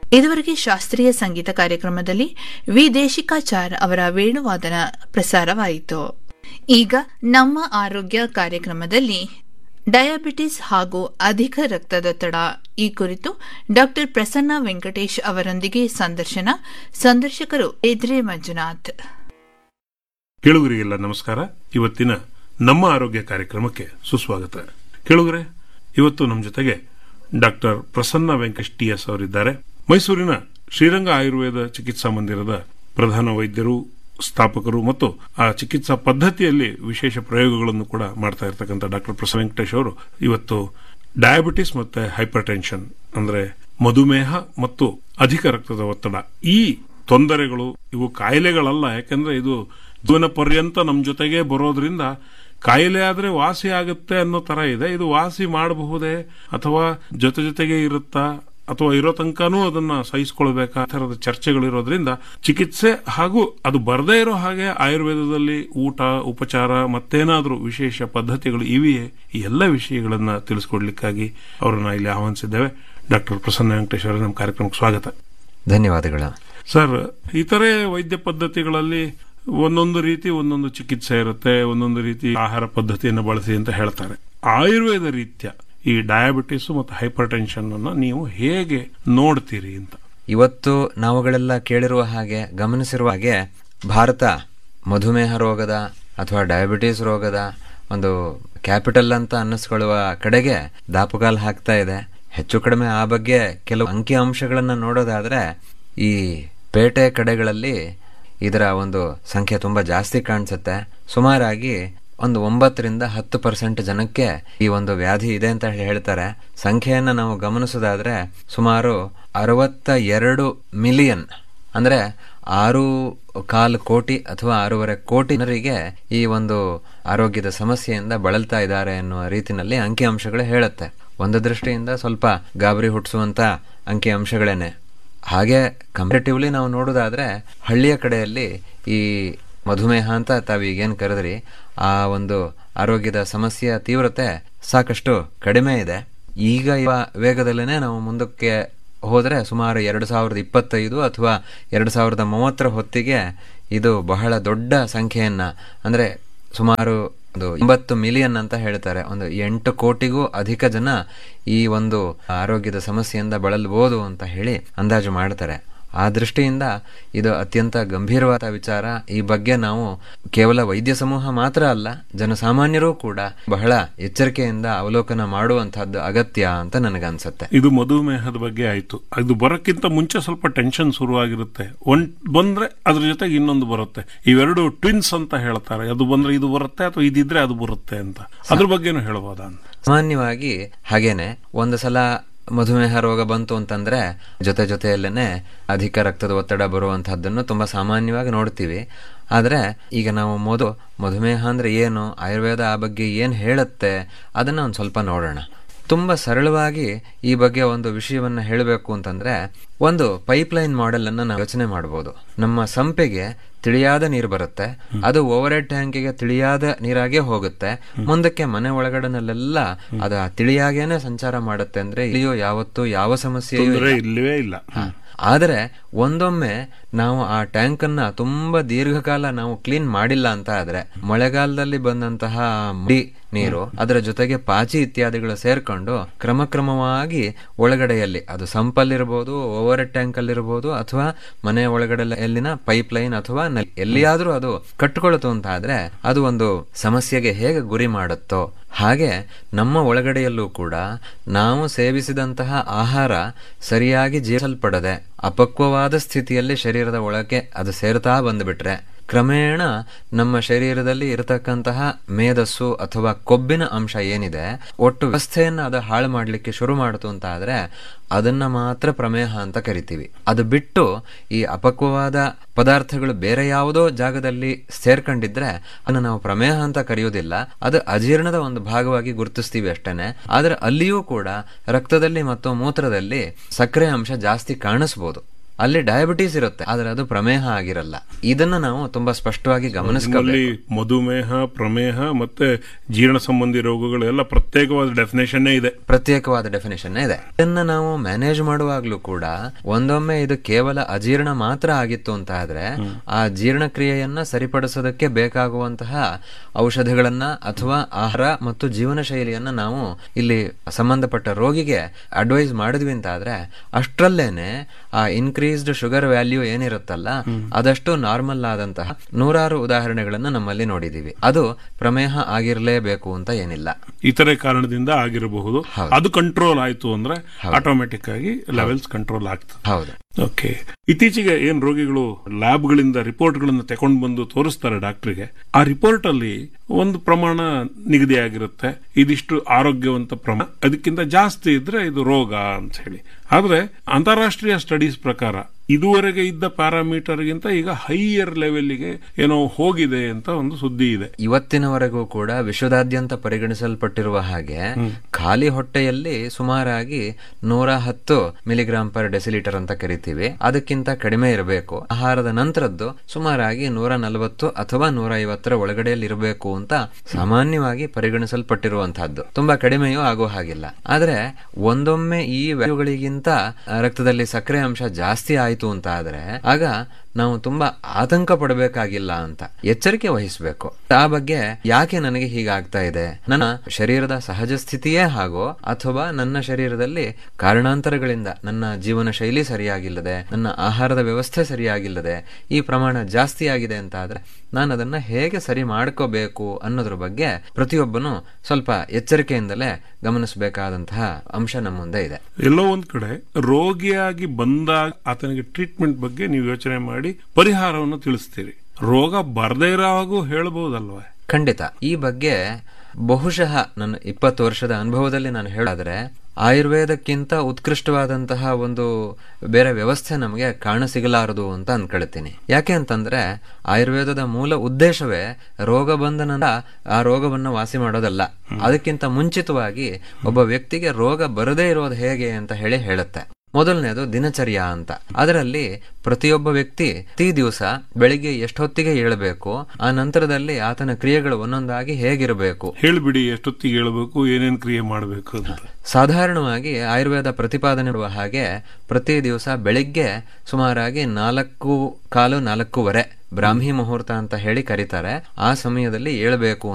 ಇದುವರೆಗೆ ಶಾಸ್ತ್ರೀಯ ಸಂಗೀತ ಕಾರ್ಯಕ್ರಮದಲ್ಲಿ ವಿ ದೇಶಿಕಾಚಾರ್ ಅವರ ವೇಣುವಾದನ ಪ್ರಸಾರವಾಯಿತು ಈಗ ನಮ್ಮ ಆರೋಗ್ಯ ಕಾರ್ಯಕ್ರಮದಲ್ಲಿ ಡಯಾಬಿಟಿಸ್ ಹಾಗೂ ಅಧಿಕ ರಕ್ತದೊತ್ತಡ ಈ ಕುರಿತು ಡಾಕ್ಟರ್ ಪ್ರಸನ್ನ ವೆಂಕಟೇಶ್ ಅವರೊಂದಿಗೆ ಸಂದರ್ಶನ ಸಂದರ್ಶಕರು ಎದ್ರೆ ಮಂಜುನಾಥ್ ಕೇಳುಗರಿಗೆಲ್ಲ ನಮಸ್ಕಾರ ಇವತ್ತಿನ ನಮ್ಮ ಆರೋಗ್ಯ ಕಾರ್ಯಕ್ರಮಕ್ಕೆ ಸುಸ್ವಾಗತ ಕೇಳುಗರೆ ಇವತ್ತು ನಮ್ಮ ಜೊತೆಗೆ doctor Prasanna Venkatesh T S ಅವರಿದ್ದಾರೆ ಮೈಸೂರಿನ ಶ್ರೀರಂಗ ಆಯುರ್ವೇದ ಚಿಕಿತ್ಸಾ ಮಂದಿರದ ಪ್ರಧಾನ ವೈದ್ಯರು ಸ್ಥಾಪಕರು ಮತ್ತು ಆ ಚಿಕಿತ್ಸಾ ಪದ್ಧತಿಯಲ್ಲಿ ವಿಶೇಷ ಪ್ರಯೋಗಗಳನ್ನು ಕೂಡ ಮಾಡ್ತಾ ಇರತಕ್ಕಂಥ ಡಾಕ್ಟರ್ ಪ್ರಸನ್ನ ವೆಂಕಟೇಶ್ ಅವರು ಇವತ್ತು ಡಯಾಬಿಟಿಸ್ ಮತ್ತೆ ಹೈಪರ್ ಟೆನ್ಷನ್ ಅಂದ್ರೆ ಮಧುಮೇಹ ಮತ್ತು ಅಧಿಕ ರಕ್ತದ ಒತ್ತಡ ಈ ತೊಂದರೆಗಳು ಇವು ಕಾಯಿಲೆಗಳಲ್ಲ ಯಾಕಂದ್ರೆ ಇದು ಜೀವನ ಪರ್ಯಂತ ನಮ್ಮ ಜೊತೆಗೆ ಬರೋದ್ರಿಂದ ಕಾಯಿಲೆ ಆದ್ರೆ ವಾಸಿ ಆಗುತ್ತೆ ಅನ್ನೋ ತರ ಇದೆ ಇದು ವಾಸಿ ಮಾಡಬಹುದೇ ಅಥವಾ ಜೊತೆ ಜೊತೆಗೆ ಇರುತ್ತಾ ಅಥವಾ ಇರೋ ತನಕನೂ ಅದನ್ನ ಸಹಿಸಿಕೊಳ್ಬೇಕಾ ಆ ಥರದ ಚರ್ಚೆಗಳಿರೋದ್ರಿಂದ ಚಿಕಿತ್ಸೆ ಹಾಗೂ ಅದು ಬರದೇ ಇರೋ ಹಾಗೆ ಆಯುರ್ವೇದದಲ್ಲಿ ಊಟ ಉಪಚಾರ ಮತ್ತೇನಾದ್ರೂ ವಿಶೇಷ ಪದ್ಧತಿಗಳು ಇವೆಯೇ ಈ ಎಲ್ಲ ವಿಷಯಗಳನ್ನ ತಿಳಿಸ್ಕೊಡ್ಲಿಕ್ಕಾಗಿ ಅವರನ್ನ ಇಲ್ಲಿ ಆಹ್ವಾನಿಸಿದ್ದೇವೆ ಡಾಕ್ಟರ್ ಪ್ರಸನ್ನ ವೆಂಕಟೇಶ್ ಅವರ ನಮ್ಮ ಕಾರ್ಯಕ್ರಮಕ್ಕೆ ಸ್ವಾಗತ ಧನ್ಯವಾದಗಳು ಸರ್ ಇತರೆ ವೈದ್ಯ ಪದ್ಧತಿಗಳಲ್ಲಿ ಒಂದೊಂದು ರೀತಿ ಒಂದೊಂದು ಚಿಕಿತ್ಸೆ ಇರುತ್ತೆ ಒಂದೊಂದು ರೀತಿ ಆಹಾರ ಪದ್ಧತಿಯನ್ನು ಬಳಸಿ ಅಂತ ಹೇಳ್ತಾರೆ ಆಯುರ್ವೇದ ರೀತ್ಯ ಈ ಡಯಾಬಿಟಿಸ್ ಮತ್ತು ಹೈಪರ್ ಟೆನ್ಷನ್ ಅನ್ನ ನೀವು ಹೇಗೆ ನೋಡ್ತೀರಿ ಅಂತ ಇವತ್ತು ನಾವುಗಳೆಲ್ಲ ಕೇಳಿರುವ ಹಾಗೆ ಗಮನಿಸಿರುವ ಹಾಗೆ ಭಾರತ ಮಧುಮೇಹ ರೋಗದ ಅಥವಾ ಡಯಾಬಿಟಿಸ್ ರೋಗದ ಒಂದು ಕ್ಯಾಪಿಟಲ್ ಅಂತ ಅನ್ನಿಸ್ಕೊಳ್ಳುವ ಕಡೆಗೆ ದಾಪುಗಾಲ್ ಹಾಕ್ತಾ ಇದೆ ಹೆಚ್ಚು ಕಡಿಮೆ ಆ ಬಗ್ಗೆ ಕೆಲವು ಅಂಕಿ ಅಂಶಗಳನ್ನ ನೋಡೋದಾದ್ರೆ ಈ ಪೇಟೆ ಕಡೆಗಳಲ್ಲಿ ಇದರ ಒಂದು ಸಂಖ್ಯೆ ತುಂಬಾ ಜಾಸ್ತಿ ಕಾಣಿಸುತ್ತೆ ಸುಮಾರಾಗಿ ಒಂದು ಒಂಬತ್ತರಿಂದ ಹತ್ತು ಪರ್ಸೆಂಟ್ ಜನಕ್ಕೆ ಈ ಒಂದು ವ್ಯಾಧಿ ಇದೆ ಅಂತ ಹೇಳ್ತಾರೆ ಸಂಖ್ಯೆಯನ್ನ ನಾವು ಗಮನಿಸೋದಾದ್ರೆ ಸುಮಾರು ಅರವತ್ತ ಎರಡು ಮಿಲಿಯನ್ ಅಂದ್ರೆ ಆರು ಕಾಲು ಕೋಟಿ ಅಥವಾ ಆರೂವರೆ ಕೋಟಿ ಜನರಿಗೆ ಈ ಒಂದು ಆರೋಗ್ಯದ ಸಮಸ್ಯೆಯಿಂದ ಬಳಲ್ತಾ ಇದ್ದಾರೆ ಎನ್ನುವ ರೀತಿನಲ್ಲಿ ಅಂಕಿ ಅಂಶಗಳು ಹೇಳುತ್ತೆ ಒಂದು ದೃಷ್ಟಿಯಿಂದ ಸ್ವಲ್ಪ ಗಾಬರಿ ಹುಟ್ಟಿಸುವಂತ ಅಂಕಿ ಅಂಶಗಳೇನೆ ಹಾಗೆ ಕಂಪೇಟಿವ್ಲಿ ನಾವು ನೋಡೋದಾದ್ರೆ ಹಳ್ಳಿಯ ಕಡೆಯಲ್ಲಿ ಈ ಮಧುಮೇಹ ಅಂತ ತಾವೀಗೇನು ಕರೆದ್ರಿ ಆ ಒಂದು ಆರೋಗ್ಯದ ಸಮಸ್ಯೆಯ ತೀವ್ರತೆ ಸಾಕಷ್ಟು ಕಡಿಮೆ ಇದೆ ಈಗ ಇವ ವೇಗದಲ್ಲೇನೆ ನಾವು ಮುಂದಕ್ಕೆ ಹೋದ್ರೆ ಸುಮಾರು ಎರಡು ಸಾವಿರದ ಇಪ್ಪತ್ತೈದು ಅಥವಾ ಎರಡು ಸಾವಿರದ ಮೂವತ್ತರ ಹೊತ್ತಿಗೆ ಇದು ಬಹಳ ದೊಡ್ಡ ಸಂಖ್ಯೆಯನ್ನ ಅಂದ್ರೆ ಸುಮಾರು ಒಂದು ಎಂಬತ್ತು ಮಿಲಿಯನ್ ಅಂತ ಹೇಳ್ತಾರೆ ಒಂದು ಎಂಟು ಕೋಟಿಗೂ ಅಧಿಕ ಜನ ಈ ಒಂದು ಆರೋಗ್ಯದ ಸಮಸ್ಯೆಯಿಂದ ಬಳಲ್ಬೋದು ಅಂತ ಹೇಳಿ ಅಂದಾಜು ಮಾಡ್ತಾರೆ ಆ ದೃಷ್ಟಿಯಿಂದ ಇದು ಅತ್ಯಂತ ಗಂಭೀರವಾದ ವಿಚಾರ ಈ ಬಗ್ಗೆ ನಾವು ಕೇವಲ ವೈದ್ಯ ಸಮೂಹ ಮಾತ್ರ ಅಲ್ಲ ಜನಸಾಮಾನ್ಯರೂ ಕೂಡ ಬಹಳ ಎಚ್ಚರಿಕೆಯಿಂದ ಅವಲೋಕನ ಮಾಡುವಂತಹದ್ದು ಅಗತ್ಯ ಅಂತ ನನಗನ್ಸುತ್ತೆ ಇದು ಮಧುಮೇಹದ ಬಗ್ಗೆ ಆಯ್ತು ಅದು ಬರೋಕ್ಕಿಂತ ಮುಂಚೆ ಸ್ವಲ್ಪ ಟೆನ್ಷನ್ ಶುರುವಾಗಿರುತ್ತೆ ಒಂದ್ ಬಂದ್ರೆ ಅದ್ರ ಜೊತೆಗೆ ಇನ್ನೊಂದು ಬರುತ್ತೆ ಇವೆರಡು ಟ್ವಿನ್ಸ್ ಅಂತ ಹೇಳ್ತಾರೆ ಅದು ಬಂದ್ರೆ ಇದು ಬರುತ್ತೆ ಅಥವಾ ಇದಿದ್ರೆ ಅದು ಬರುತ್ತೆ ಅಂತ ಅದ್ರ ಬಗ್ಗೆನೂ ಹೇಳ್ಬೋದಾ ಅಂತ ಸಾಮಾನ್ಯವಾಗಿ ಹಾಗೇನೆ ಒಂದು ಸಲ ಮಧುಮೇಹ ರೋಗ ಬಂತು ಅಂತಂದ್ರೆ ಜೊತೆ ಜೊತೆಯಲ್ಲೇನೆ ಅಧಿಕ ರಕ್ತದ ಒತ್ತಡ ಬರುವಂತಹದ್ದನ್ನು ತುಂಬಾ ಸಾಮಾನ್ಯವಾಗಿ ನೋಡ್ತೀವಿ ಆದ್ರೆ ಈಗ ನಾವು ಮೊದಲು ಮಧುಮೇಹ ಅಂದ್ರೆ ಏನು ಆಯುರ್ವೇದ ಆ ಬಗ್ಗೆ ಏನ್ ಹೇಳುತ್ತೆ ಅದನ್ನ ಒಂದ್ ಸ್ವಲ್ಪ ನೋಡೋಣ ತುಂಬಾ ಸರಳವಾಗಿ ಈ ಬಗ್ಗೆ ಒಂದು ವಿಷಯವನ್ನ ಹೇಳಬೇಕು ಅಂತಂದ್ರೆ ಒಂದು ಪೈಪ್ಲೈನ್ ಮಾಡೆಲ್ ಅನ್ನ ನಾವು ಯೋಚನೆ ಮಾಡಬಹುದು ನಮ್ಮ ಸಂಪೆಗೆ ತಿಳಿಯಾದ ನೀರು ಬರುತ್ತೆ ಅದು ಓವರ್ ಹೆಡ್ ಟ್ಯಾಂಕಿಗೆ ತಿಳಿಯಾದ ನೀರಾಗೆ ಹೋಗುತ್ತೆ ಮುಂದಕ್ಕೆ ಮನೆ ಒಳಗಡೆನಲ್ಲೆಲ್ಲ ಅದು ಆ ತಿಳಿಯಾಗೇನೆ ಸಂಚಾರ ಮಾಡುತ್ತೆ ಅಂದ್ರೆ ಇಲ್ಲಿಯೋ ಯಾವತ್ತೂ ಯಾವ ಸಮಸ್ಯೆಯೂ ತೊಂದರೆ ಇಲ್ಲ. ಇಲ್ಲವೇ ಇಲ್ಲ ಆದರೆ ಒಂದೊಮ್ಮೆ ನಾವು ಆ ಟ್ಯಾಂಕ್ ಅನ್ನ ತುಂಬಾ ದೀರ್ಘಕಾಲ ನಾವು ಕ್ಲೀನ್ ಮಾಡಿಲ್ಲ ಅಂತ ಆದ್ರೆ ಮಳೆಗಾಲದಲ್ಲಿ ಬಂದಂತಹ ಮುಡಿ ನೀರು ಅದರ ಜೊತೆಗೆ ಪಾಚಿ ಇತ್ಯಾದಿಗಳು ಸೇರ್ಕೊಂಡು ಕ್ರಮಕ್ರಮವಾಗಿ ಒಳಗಡೆಯಲ್ಲಿ ಅದು ಸಂಪಲ್ಲಿರಬಹುದು ಓವರ್ ಹೆಡ್ ಟ್ಯಾಂಕ್ ಅಲ್ಲಿರಬಹುದು ಅಥವಾ ಮನೆ ಒಳಗಡೆ ಎಲ್ಲಿನ ಪೈಪ್ ಲೈನ್ ಅಥವಾ ನಲ್ಲಿ ಎಲ್ಲಿಯಾದ್ರೂ ಅದು ಕಟ್ಟಿಕೊಳ್ಳುತ್ತು ಅಂತ ಆದ್ರೆ ಅದು ಒಂದು ಸಮಸ್ಯೆಗೆ ಹೇಗೆ ಗುರಿ ಮಾಡುತ್ತೋ ಹಾಗೆ ನಮ್ಮ ಒಳಗಡೆಯಲ್ಲೂ ಕೂಡ ನಾವು ಸೇವಿಸಿದಂತಹ ಆಹಾರ ಸರಿಯಾಗಿ ಜೀರ್ಣಿಸಲ್ಪಡದೆ ಅಪಕ್ವವಾದ ಸ್ಥಿತಿಯಲ್ಲಿ ಶರೀರದ ಒಳಗೆ ಅದು ಸೇರ್ತಾ ಬಂದ್ಬಿಟ್ರೆ ಕ್ರಮೇಣ ನಮ್ಮ ಶರೀರದಲ್ಲಿ ಇರತಕ್ಕಂತಹ ಮೇಧಸ್ಸು ಅಥವಾ ಕೊಬ್ಬಿನ ಅಂಶ ಏನಿದೆ ಒಟ್ಟು ವ್ಯವಸ್ಥೆಯನ್ನ ಅದು ಹಾಳು ಮಾಡ್ಲಿಕ್ಕೆ ಶುರು ಮಾಡಿತು ಅಂತ ಆದ್ರೆ ಅದನ್ನ ಮಾತ್ರ ಪ್ರಮೇಹ ಅಂತ ಕರಿತೀವಿ ಅದು ಬಿಟ್ಟು ಈ ಅಪಕ್ವವಾದ ಪದಾರ್ಥಗಳು ಬೇರೆ ಯಾವುದೋ ಜಾಗದಲ್ಲಿ ಸೇರ್ಕೊಂಡಿದ್ರೆ ಅದನ್ನ ನಾವು ಪ್ರಮೇಹ ಅಂತ ಕರೆಯೋದಿಲ್ಲ ಅದು ಅಜೀರ್ಣದ ಒಂದು ಭಾಗವಾಗಿ ಗುರುತಿಸ್ತೀವಿ ಅಷ್ಟೇನೆ ಆದ್ರೆ ಅಲ್ಲಿಯೂ ಕೂಡ ರಕ್ತದಲ್ಲಿ ಮತ್ತು ಮೂತ್ರದಲ್ಲಿ ಸಕ್ಕರೆ ಅಂಶ ಜಾಸ್ತಿ ಕಾಣಿಸ್ಬೋದು ಅಲ್ಲಿ ಡಯಾಬಿಟೀಸ್ ಇರುತ್ತೆ ಆದ್ರೆ ಅದು ಪ್ರಮೇಹ ಆಗಿರಲ್ಲ ಇದನ್ನ ನಾವು ತುಂಬಾ ಸ್ಪಷ್ಟವಾಗಿ ಗಮನಿಸ್ಕೋಬೇಕು ನಿಮ್ಮಲ್ಲಿ ಮಧುಮೇಹ ಪ್ರಮೇಹ ಮತ್ತೆ ಜೀರ್ಣ ಸಂಬಂಧಿ ರೋಗಗಳು ಎಲ್ಲ ಪ್ರತ್ಯೇಕವಾದ ಡೆಫಿನೇಷನ್ ಇದೆ ಪ್ರತ್ಯೇಕವಾದ ಡೆಫಿನೇಷನ್ ಇದೆ ಇದನ್ನ ನಾವು ಮ್ಯಾನೇಜ್ ಮಾಡುವಾಗ್ಲೂ ಕೂಡ ಒಂದೊಮ್ಮೆ ಇದು ಕೇವಲ ಅಜೀರ್ಣ ಮಾತ್ರ ಆಗಿತ್ತು ಅಂತ ಆದ್ರೆ ಆ ಜೀರ್ಣಕ್ರಿಯೆಯನ್ನ ಸರಿಪಡಿಸೋದಕ್ಕೆ ಬೇಕಾಗುವಂತಹ ಔಷಧಿಗಳನ್ನ ಅಥವಾ ಆಹಾರ ಮತ್ತು ಜೀವನ ಶೈಲಿಯನ್ನ ನಾವು ಇಲ್ಲಿ ಸಂಬಂಧಪಟ್ಟ ರೋಗಿಗೆ ಅಡ್ವೈಸ್ ಮಾಡಿದ್ವಿ ಅಂತ ಆದ್ರೆ ಅಷ್ಟರಲ್ಲೇನೆ ಆ ಇನ್ಕ್ರೀಸ್ಡ್ ಶುಗರ್ ವ್ಯಾಲ್ಯೂ ಏನಿರುತ್ತಲ್ಲ ಅದಷ್ಟು ನಾರ್ಮಲ್ ಆದಂತಹ ನೂರಾರು ಉದಾಹರಣೆಗಳನ್ನ ನಮ್ಮಲ್ಲಿ ನೋಡಿದೀವಿ ಅದು ಪ್ರಮೇಹ ಆಗಿರ್ಲೇಬೇಕು ಅಂತ ಏನಿಲ್ಲ ಇತರೆ ಕಾರಣದಿಂದ ಆಗಿರಬಹುದು ಅದು ಕಂಟ್ರೋಲ್ ಆಯ್ತು ಅಂದ್ರೆ ಆಟೋಮೆಟಿಕ್ ಆಗಿ ಲೆವೆಲ್ಸ್ ಕಂಟ್ರೋಲ್ ಆಗ್ತದೆ ಹೌದು ಓಕೆ ಇತ್ತೀಚೆಗೆ ಏನ್ ರೋಗಿಗಳು ಲ್ಯಾಬ್ಗಳಿಂದ ರಿಪೋರ್ಟ್ಗಳನ್ನು ತಗೊಂಡು ಬಂದು ತೋರಿಸ್ತಾರೆ ಡಾಕ್ಟರ್ಗೆ ಆ ರಿಪೋರ್ಟ್ ಅಲ್ಲಿ ಒಂದು ಪ್ರಮಾಣ ನಿಗದಿ ಆಗಿರುತ್ತೆ ಇದಿಷ್ಟು ಆರೋಗ್ಯವಂತ ಪ್ರಮಾಣ ಅದಕ್ಕಿಂತ ಜಾಸ್ತಿ ಇದ್ರೆ ಇದು ರೋಗ ಅಂತ ಹೇಳಿ ಆದ್ರೆ ಅಂತಾರಾಷ್ಟ್ರೀಯ ಸ್ಟಡೀಸ್ ಪ್ರಕಾರ ಇದುವರೆಗೆ ಇದ್ದ ಪ್ಯಾರಾಮೀಟರ್ಗಿಂತ ಈಗ ಹೈಯರ್ ಲೆವೆಲ್ಗೆ ಏನೋ ಹೋಗಿದೆ ಅಂತ ಒಂದು ಸುದ್ದಿ ಇದೆ ಇವತ್ತಿನವರೆಗೂ ಕೂಡ ವಿಶ್ವದಾದ್ಯಂತ ಪರಿಗಣಿಸಲ್ಪಟ್ಟಿರುವ ಹಾಗೆ ಖಾಲಿ ಹೊಟ್ಟೆಯಲ್ಲಿ ಸುಮಾರಾಗಿ ನೂರ ಹತ್ತು ಮಿಲಿಗ್ರಾಂ ಪರ್ ಡೆಸಿಲೀಟರ್ ಅಂತ ಕರಿತೀವಿ ಅದಕ್ಕಿಂತ ಕಡಿಮೆ ಇರಬೇಕು ಆಹಾರದ ನಂತರದ್ದು ಸುಮಾರಾಗಿ ನೂರ ನಲವತ್ತು ಅಥವಾ ನೂರ ಐವತ್ತರ ಒಳಗಡೆಯಲ್ಲಿ ಇರಬೇಕು ಅಂತ ಸಾಮಾನ್ಯವಾಗಿ ಪರಿಗಣಿಸಲ್ಪಟ್ಟಿರುವಂತಹದ್ದು ತುಂಬಾ ಕಡಿಮೆಯೂ ಆಗೋ ಹಾಗಿಲ್ಲ ಆದ್ರೆ ಒಂದೊಮ್ಮೆ ಈ ವ್ಯಾಲ್ಯೂಗಳಿಗಿಂತ ರಕ್ತದಲ್ಲಿ ಸಕ್ಕರೆ ಅಂಶ ಜಾಸ್ತಿ ಆಯಿತು ಅಂತ ಆದ್ರೆ ಆಗ ನಾವು ತುಂಬಾ ಆತಂಕ ಪಡಬೇಕಾಗಿಲ್ಲ ಅಂತ ಎಚ್ಚರಿಕೆ ವಹಿಸಬೇಕು ಆ ಬಗ್ಗೆ ಯಾಕೆ ನನಗೆ ಹೀಗಾಗ್ತಾ ಇದೆ ನನ್ನ ಶರೀರದ ಸಹಜ ಸ್ಥಿತಿಯೇ ಹಾಗೋ ಅಥವಾ ನನ್ನ ಶರೀರದಲ್ಲಿ ಕಾರಣಾಂತರಗಳಿಂದ ನನ್ನ ಜೀವನ ಶೈಲಿ ಸರಿಯಾಗಿಲ್ಲದೆ ನನ್ನ ಆಹಾರದ ವ್ಯವಸ್ಥೆ ಸರಿಯಾಗಿಲ್ಲದೆ ಈ ಪ್ರಮಾಣ ಜಾಸ್ತಿ ಆಗಿದೆ ಅಂತ ಆದ್ರೆ ನಾನು ಅದನ್ನ ಹೇಗೆ ಸರಿ ಮಾಡ್ಕೋಬೇಕು ಅನ್ನೋದ್ರ ಬಗ್ಗೆ ಪ್ರತಿಯೊಬ್ಬನು ಸ್ವಲ್ಪ ಎಚ್ಚರಿಕೆಯಿಂದಲೇ ಗಮನಿಸಬೇಕಾದಂತಹ ಅಂಶ ನಮ್ಮ ಮುಂದೆ ಇದೆ ಎಲ್ಲೋ ಒಂದ್ ಕಡೆ ರೋಗಿಯಾಗಿ ಬಂದಾಗ ಆತನಿಗೆ ಟ್ರೀಟ್ಮೆಂಟ್ ಬಗ್ಗೆ ನೀವು ಯೋಚನೆ ಮಾಡಿ ಪರಿಹಾರವನ್ನು ತಿಳಿಸ್ತೀರಿ ರೋಗ ಬರ್ದೇ ಇರೋ ಹಾಗೂ ಹೇಳ್ಬಹುದಲ್ವಾ ಖಂಡಿತ ಈ ಬಗ್ಗೆ ಬಹುಶಃ ನನ್ನ ಇಪ್ಪತ್ತು ವರ್ಷದ ಅನುಭವದಲ್ಲಿ ನಾನು ಹೇಳಾದ್ರೆ ಆಯುರ್ವೇದಕ್ಕಿಂತ ಉತ್ಕೃಷ್ಟವಾದಂತಹ ಒಂದು ಬೇರೆ ವ್ಯವಸ್ಥೆ ನಮಗೆ ಕಾಣಸಿಗಲಾರದು ಅಂತ ಅನ್ಕೊಳ್ತೀನಿ ಯಾಕೆ ಅಂತಂದ್ರೆ ಆಯುರ್ವೇದದ ಮೂಲ ಉದ್ದೇಶವೇ ರೋಗ ಬಂದ ನಂತರ ಆ ರೋಗವನ್ನು ವಾಸಿ ಮಾಡೋದಲ್ಲ ಅದಕ್ಕಿಂತ ಮುಂಚಿತವಾಗಿ ಒಬ್ಬ ವ್ಯಕ್ತಿಗೆ ರೋಗ ಬರದೇ ಇರೋದು ಹೇಗೆ ಅಂತ ಹೇಳಿ ಹೇಳುತ್ತೆ ಮೊದಲನೇದು ದಿನಚರ್ಯ ಅಂತ ಅದರಲ್ಲಿ ಪ್ರತಿಯೊಬ್ಬ ವ್ಯಕ್ತಿ ಪ್ರತಿ ದಿವಸ ಬೆಳಿಗ್ಗೆ ಎಷ್ಟೊತ್ತಿಗೆ ಏಳಬೇಕು ಆ ನಂತರದಲ್ಲಿ ಆತನ ಕ್ರಿಯೆಗಳು ಒಂದೊಂದಾಗಿ ಹೇಗಿರಬೇಕು ಹೇಳ್ಬಿಡಿ ಎಷ್ಟೊತ್ತಿಗೆ ಹೇಳ್ಬೇಕು ಏನೇನ್ ಕ್ರಿಯೆ ಮಾಡಬೇಕು ಅಂತ ಸಾಧಾರಣವಾಗಿ ಆಯುರ್ವೇದ ಪ್ರತಿಪಾದನೆ ಇರುವ ಹಾಗೆ ಪ್ರತಿ ದಿವಸ ಬೆಳಿಗ್ಗೆ ಸುಮಾರಾಗಿ ನಾಲ್ಕು ಕಾಲು ನಾಲ್ಕೂವರೆ ಬ್ರಾಹ್ಮಿ ಮುಹೂರ್ತ ಅಂತ ಹೇಳಿ ಕರೀತಾರೆ ಆ ಸಮಯದಲ್ಲಿ ಏಳಬೇಕು